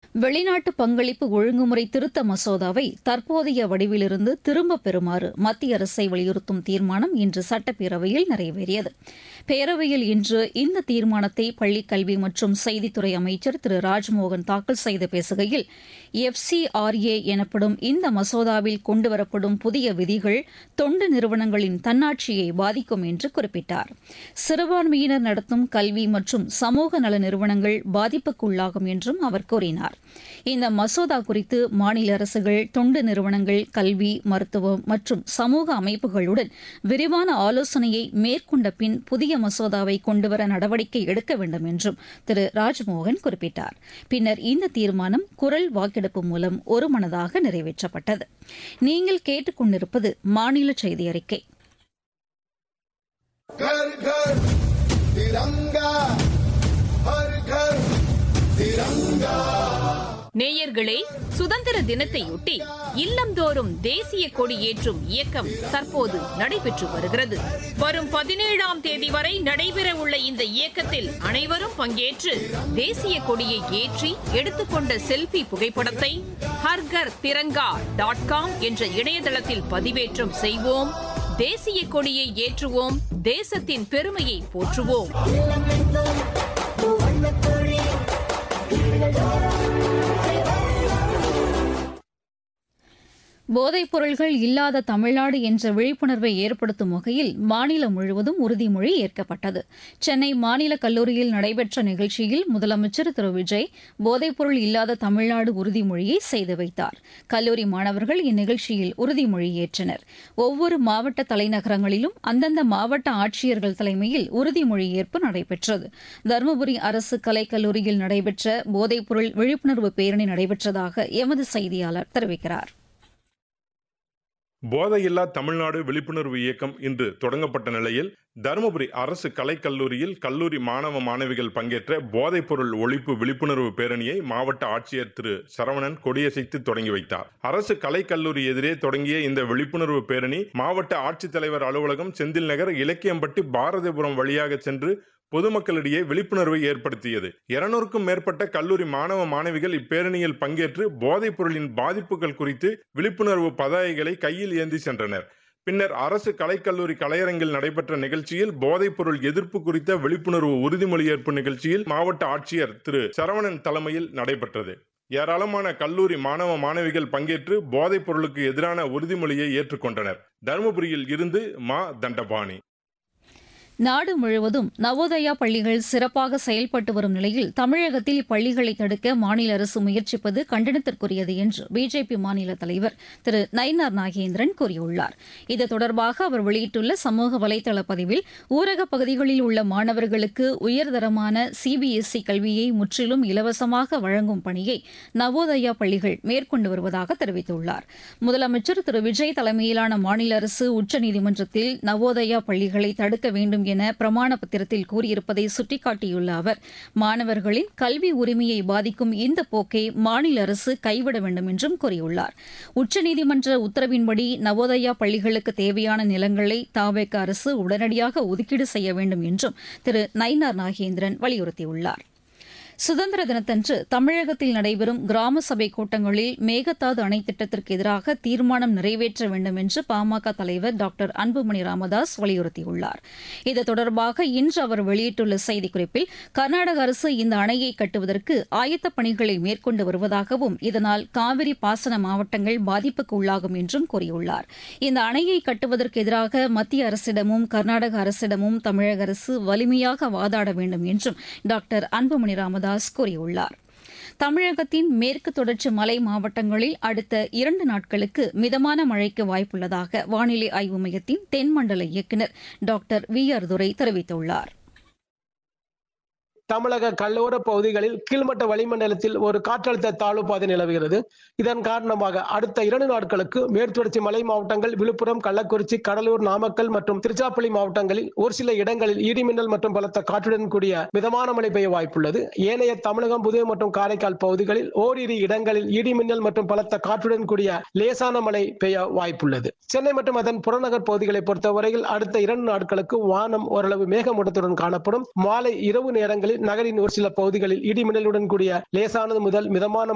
வெளிநாட்டு பங்களிப்பு ஒழுங்குமுறை திருத்த மசோதாவை தற்போதைய வடிவிலிருந்து திரும்பப் பெறுமாறு மத்திய அரசை வலியுறுத்தும் தீர்மானம் இன்று சட்டப்பேரவையில் நிறைவேறியது பேரவையில் இன்று இந்த தீர்மானத்தை பள்ளிக் கல்வி மற்றும் செய்தித்துறை அமைச்சர் திரு ராஜ்மோகன் தாக்கல் செய்து பேசுகையில் எஃப்சிஆர்ஏ எனப்படும் இந்த மசோதாவில் கொண்டுவரப்படும் புதிய விதிகள் தொண்டு நிறுவனங்களின் தன்னாட்சியை பாதிக்கும் என்று குறிப்பிட்டார் சிறுபான்மையினர் நடத்தும் கல்வி மற்றும் சமூக நல நிறுவனங்கள் பாதிப்புக்குள்ளாகும் என்றும் அவர் கூறினார் இந்த மசோதா குறித்து மாநில அரசுகள் தொண்டு நிறுவனங்கள் கல்வி மருத்துவம் மற்றும் சமூக அமைப்புகளுடன் விரிவான ஆலோசனையை மேற்கொண்ட பின் புதிய மசோதாவை கொண்டுவர நடவடிக்கை எடுக்க வேண்டும் என்றும் திரு ராஜ்மோகன் குறிப்பிட்டார் பின்னர் இந்த தீர்மானம் குரல் வாக்கெடுப்பு மூலம் ஒருமனதாக நிறைவேற்றப்பட்டது நீங்கள் கேட்டுக்கொண்டிருப்பது மாநில செய்தி அறிக்கை घर घर तिरंगा हर घर तिरंगा நேயர்களே சுதந்திர தினத்தையொட்டி இல்லந்தோறும் தேசிய கொடி ஏற்றும் இயக்கம் தற்போது நடைபெற்று வருகிறது வரும் பதினேழாம் தேதி வரை நடைபெறவுள்ள இந்த இயக்கத்தில் அனைவரும் பங்கேற்று தேசிய கொடியை ஏற்றி எடுத்துக்கொண்ட செல்பி புகைப்படத்தை ஹர்கர் திரங்கா டாட் காம் என்ற இணையதளத்தில் பதிவேற்றம் செய்வோம் தேசிய கொடியை ஏற்றுவோம் தேசத்தின் பெருமையை போற்றுவோம் போதைப் பொருள்கள் இல்லாத தமிழ்நாடு என்ற விழிப்புணர்வை ஏற்படுத்தும் வகையில் மாநிலம் முழுவதும் உறுதிமொழி ஏற்கப்பட்டது சென்னை மாநில கல்லூரியில் நடைபெற்ற நிகழ்ச்சியில் முதலமைச்சர் திரு விஜய் போதைப்பொருள் இல்லாத தமிழ்நாடு உறுதிமொழியை செய்து வைத்தார் கல்லூரி மாணவர்கள் இந்நிகழ்ச்சியில் உறுதிமொழி ஏற்றனர் ஒவ்வொரு மாவட்ட தலைநகரங்களிலும் அந்தந்த மாவட்ட ஆட்சியர்கள் தலைமையில் உறுதிமொழி ஏற்பு நடைபெற்றது தருமபுரி அரசு கலைக்கல்லூரியில் நடைபெற்ற போதைப்பொருள் விழிப்புணர்வு பேரணி நடைபெற்றதாக எமது செய்தியாளர் தெரிவிக்கிறார் போதையில்லா தமிழ்நாடு விழிப்புணர்வு இயக்கம் இன்று தொடங்கப்பட்ட நிலையில் தருமபுரி அரசு கலைக்கல்லூரியில் கல்லூரி மாணவ மாணவிகள் பங்கேற்ற போதைப்பொருள் ஒழிப்பு விழிப்புணர்வு பேரணியை மாவட்ட ஆட்சியர் திரு சரவணன் கொடியசைத்து தொடங்கி வைத்தார் அரசு கலைக்கல்லூரி எதிரே தொடங்கிய இந்த விழிப்புணர்வு பேரணி மாவட்ட ஆட்சித்தலைவர் அலுவலகம் செந்தில் நகர் இலக்கியம்பட்டி பாரதிபுரம் வழியாக சென்று பொதுமக்களிடையே விழிப்புணர்வை ஏற்படுத்தியது இருநூறுக்கும் மேற்பட்ட கல்லூரி மாணவ மாணவிகள் இப்பேரணியில் பங்கேற்று போதைப் பொருளின் பாதிப்புகள் குறித்து விழிப்புணர்வு பதாகைகளை கையில் ஏந்தி சென்றனர் பின்னர் அரசு கலைக்கல்லூரி கலையரங்கில் நடைபெற்ற நிகழ்ச்சியில் போதைப் பொருள் எதிர்ப்பு குறித்த விழிப்புணர்வு உறுதிமொழி ஏற்பு நிகழ்ச்சியில் மாவட்ட ஆட்சியர் திரு சரவணன் தலைமையில் நடைபெற்றது ஏராளமான கல்லூரி மாணவ மாணவிகள் பங்கேற்று போதைப் பொருளுக்கு எதிரான உறுதிமொழியை ஏற்றுக்கொண்டனர் தருமபுரியில் இருந்து மா தண்டபாணி நாடு முழுவதும் நவோதயா பள்ளிகள் சிறப்பாக செயல்பட்டு வரும் நிலையில் தமிழகத்தில் இப்பள்ளிகளை தடுக்க மாநில அரசு முயற்சிப்பது கண்டனத்திற்குரியது என்று பிஜேபி மாநில தலைவர் திரு நயினார் நாகேந்திரன் கூறியுள்ளார் இது தொடர்பாக அவர் வெளியிட்டுள்ள சமூக வலைதள பதிவில் ஊரகப் பகுதிகளில் உள்ள மாணவர்களுக்கு உயர்தரமான சிபிஎஸ்இ கல்வியை முற்றிலும் இலவசமாக வழங்கும் பணியை நவோதயா பள்ளிகள் மேற்கொண்டு வருவதாக தெரிவித்துள்ளார் முதலமைச்சர் திரு விஜய் தலைமையிலான மாநில அரசு உச்சநீதிமன்றத்தில் நவோதயா பள்ளிகளை தடுக்க வேண்டும் என பிரமாண பத்திரத்தில் கூறியிருப்பதை சுட்டிக்காட்டியுள்ள அவர் மாணவர்களின் கல்வி உரிமையை பாதிக்கும் இந்த போக்கை மாநில அரசு கைவிட வேண்டும் என்றும் கூறியுள்ளார் உச்சநீதிமன்ற உத்தரவின்படி நவோதயா பள்ளிகளுக்கு தேவையான நிலங்களை தாவேக அரசு உடனடியாக ஒதுக்கீடு செய்ய வேண்டும் என்றும் திரு நயினார் நாகேந்திரன் வலியுறுத்தியுள்ளார் சுதந்திர தினத்தன்று தமிழகத்தில் நடைபெறும் கிராம சபை கூட்டங்களில் மேகதாது அணை திட்டத்திற்கு எதிராக தீர்மானம் நிறைவேற்ற வேண்டும் என்று பாமக தலைவர் டாக்டர் அன்புமணி ராமதாஸ் வலியுறுத்தியுள்ளார் இது தொடர்பாக இன்று அவர் வெளியிட்டுள்ள செய்திக்குறிப்பில் கர்நாடக அரசு இந்த அணையை கட்டுவதற்கு ஆயத்தப் பணிகளை மேற்கொண்டு வருவதாகவும் இதனால் காவிரி பாசன மாவட்டங்கள் பாதிப்புக்கு உள்ளாகும் என்றும் கூறியுள்ளார் இந்த அணையை கட்டுவதற்கு எதிராக மத்திய அரசிடமும் கர்நாடக அரசிடமும் தமிழக அரசு வலிமையாக வாதாட வேண்டும் என்றும் டாக்டர் அன்புமணி ராமதாஸ் தாஸ் கூறியுள்ளார் தமிழகத்தின் மேற்கு தொடர்ச்சி மலை மாவட்டங்களில் அடுத்த இரண்டு நாட்களுக்கு மிதமான மழைக்கு வாய்ப்புள்ளதாக வானிலை ஆய்வு மையத்தின் தென்மண்டல இயக்குநர் டாக்டர் வி ஆர் துரை தெரிவித்துள்ளார் தமிழக கடலோர பகுதிகளில் கீழ்மட்ட வளிமண்டலத்தில் ஒரு காற்றழுத்த தாழ்வு பாதை நிலவுகிறது இதன் காரணமாக அடுத்த இரண்டு நாட்களுக்கு மேற்குத்தொடர்ச்சி மலை மாவட்டங்கள் விழுப்புரம் கள்ளக்குறிச்சி கடலூர் நாமக்கல் மற்றும் திருச்சிராப்பள்ளி மாவட்டங்களில் ஒரு சில இடங்களில் இடிமின்னல் மற்றும் பலத்த காற்றுடன் கூடிய மிதமான மழை பெய்ய வாய்ப்புள்ளது ஏனைய தமிழகம் புதுவை மற்றும் காரைக்கால் பகுதிகளில் ஓரிரு இடங்களில் இடிமின்னல் மற்றும் பலத்த காற்றுடன் கூடிய லேசான மழை பெய்ய வாய்ப்புள்ளது சென்னை மற்றும் அதன் புறநகர் பகுதிகளை பொறுத்தவரையில் அடுத்த இரண்டு நாட்களுக்கு வானம் ஓரளவு மேகமூட்டத்துடன் காணப்படும் மாலை இரவு நேரங்களில் நகரின் ஒரு சில பகுதிகளில் இடிமின்னலுடன் கூடிய லேசானது முதல் மிதமான